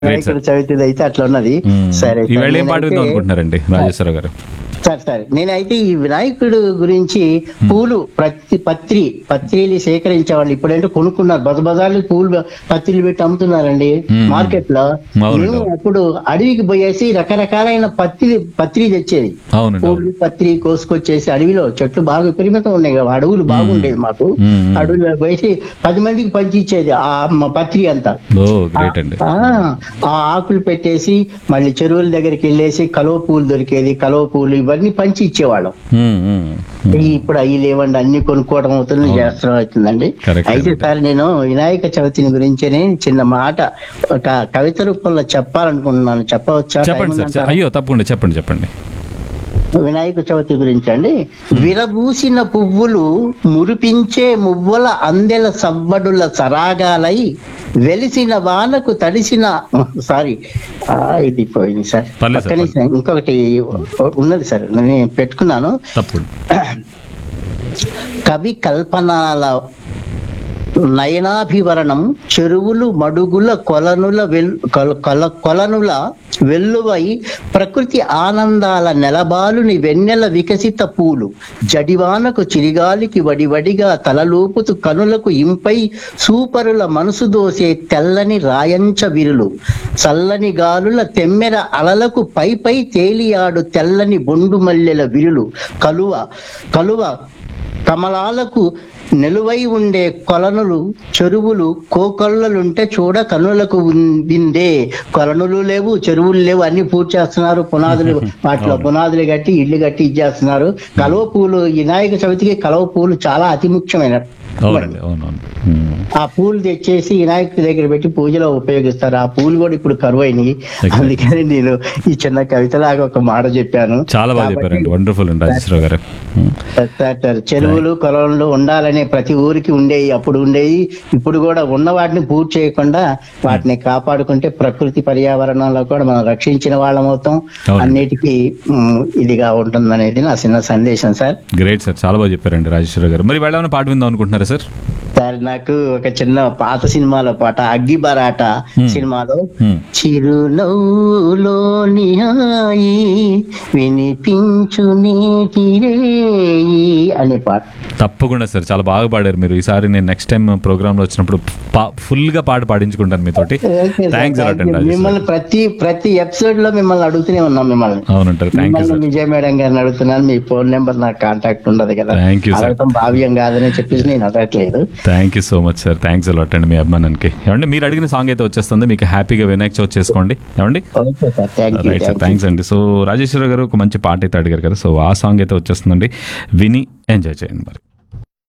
వినాయకుడి చవితిది అయితే అట్లా ఉన్నది సరే ఈవేళ ఏం పాట నేనైతే- విందాం అనుకుంటున్నారండి రాజేశ్వర గారు సరే సరే నేనైతే ఈ వినాయకుడు గురించి పూలు ప్రతి పత్రి పత్రిలు సేకరించేవాళ్ళు ఇప్పుడంటే కొనుక్కున్నారు బజ బజార్లు పూలు పత్రిలు పెట్టి అమ్ముతున్నారండి మ్మ్. మార్కెట్ లో అవునండి, మేము అవును. అప్పుడు అడవికి పోయేసి రకరకాలైన పత్రి పత్రి తెచ్చేది అవునండి అవును. పూలు పత్రి కోసుకొచ్చేసి అడవిలో చెట్లు బాగా విపరీతం ఉన్నాయి కదా అడవులు బాగుండేది మాకు మ్మ్. అడవిలో పోయేసి పది మందికి పంచి ఇచ్చేది ఆ మ- పత్రి అంతా ఓ గ్రేట్ అండి ఆ ఆ ఆకులు పెట్టేసి మళ్ళీ చెరువుల దగ్గరికి వెళ్ళేసి కలువ పూలు దొరికేది కలువ పూలు ఇవన్నీ పంచి ఇచ్చేవాళ్ళం ఉమ్, ఉమ్, ఉమ్. ఈ ఇప్పుడు అవి లేవండి అన్ని కొనుక్కోవడం అవుతుంది చేస్తడం అవుతుందండి Correct, అయితే correct. సార్ నేను వినాయక చవితిని గురించే చిన్న మాట ఒక కవిత రూపంలో చెప్పాలనుకుంటున్నాను చెప్పవచ్చా చెప్పండి టైం సార్ ఉందంటారా? అయ్యో తప్పకుండా చెప్పండి చెప్పండి వినాయక చవితి గురించి అండి విరబూసిన పువ్వులు మురిపించే మువ్వల అందెల సవ్వడుల సరాగాలై వెలిసిన వానకు తడిసిన సారీ ఆ, ఇది పోయింది సార్ పర్లేదు సార్, పక్కనే సార్, ఇంకొకటి ఉన్నది సార్ నేను పెట్టుకున్నాను తప్పకుండా కవి కల్పనాల నయనాభివరణం చెరువులు మడుగుల కొలనుల వెల్ కొల- కొల- కొలనుల వెల్లువై ప్రకృతి ఆనందాల నెలబాలుని వెన్నెల వికసిత పూలు జడివానకు చిరిగాలికి వడివడిగా తలలోపుతూ కనులకు ఇంపై సూపరుల మనసు దోసే తెల్లని రాయంచ విరులు చల్లని గాలుల తెమ్మెర అలలకు పై పై తేలియాడు తెల్లని బొండు మల్లెల విరులు కలువ కలువ కమలాలకు నిలువై ఉండే కొలనులు చెరువులు కోకొల్లలుంటే చూడ కనులకు బిందే కొలనులు లేవు చెరువులు లేవు అన్ని పూర్తి చేస్తున్నారు పునాదులు వాటిలో పునాదులు కట్టి ఇల్లు కట్టి ఇచ్చేస్తున్నారు కలువ పూలు వినాయక చవితికి కలువ పూలు చాలా అతి ముఖ్యమైన అవునండి అవునవును ఉమ్. ఆ పూలు తెచ్చేసి వినాయకుడి దగ్గర పెట్టి పూజలో ఉపయోగిస్తారు ఆ పూలు కూడా ఇప్పుడు కరువు అయినాయి అందుకని నేను ఈ చిన్న కవితలాగా ఒక మాట చెప్పాను చాలా బాగా కాబట్టి చెప్పారండి వండర్ఫుల్ అండి రాజేశ్వర గారు ఉమ్. సార్, చెరువులు కొలంలో ఉండాలనే ప్రతి ఊరికి ఉండేవి అప్పుడు ఉండేవి ఇప్పుడు కూడా ఉన్న వాటిని పూర్తి చేయకుండా వాటిని కాపాడుకుంటే ప్రకృతి పర్యావరణంలో కూడా మనం రక్షించిన వాళ్ళం అవుతాం అవునండి. అన్నిటికీ ఉమ్, ఇదిగా ఉంటుందనేది నా చిన్న సందేశం సార్ గ్రేట్ సార్ చాలా బాగా చెప్పారండి రాజేశ్వర గారు మరి వెళ్ళామని పాట విందాం అనుకుంటున్నారా సార్ సార్ నాకు ఒక చిన్న పాత సినిమాలో పాట అగ్గి బరాట సినిమాలో ఉమ్. చిరునవ్వులోని హాయి వినిపించు నేటిరేయి అనే పాట తప్పకుండా సార్ చాలా బాగా పాడారు మీరు ఈసారి నేను నెక్స్ట్ టైం ప్రోగ్రామ్ లో వచ్చినప్పుడు ఫుల్ గా పాట పాడించుకుంటాను మీతోటి okay sir, thanks a lot thank you. అండి రాజేశ్వర మిమ్మల్ని ప్రతి ప్రతి ఎపిసోడ్ లో మిమ్మల్ని అడుగుతూనే ఉన్నాం మిమ్మల్ని అవునంటారు థ్యాంక్ యూ మిమ్మల్ని సార్ విజయ మేడం గారిని అడుగుతున్నాను మీ ఫోన్ నెంబర్ నాకు కాంటాక్ట్ ఉండదు కదా Thank you, sir. అడగటం భావ్యం కాదని చెప్పేసి నేను అడగట్లేదు thank you so much sir thanks a lot అండి మీ అభిమానానికి ఏమండి మీరు అడిగిన సాంగ్ అయితే వచ్చేస్తుంది మీకు హ్యాపీగా వినాయక చవితి చేసుకోండి ఏమండి okay sir thank you right sir thanks అండి సో రాజేశ్వర గారు ఒక మంచి పాట అయితే అడిగారు కదా సో ఆ సాంగ్ అయితే వచ్చేస్తుందండి విని ఎంజాయ్ చేయండి మరి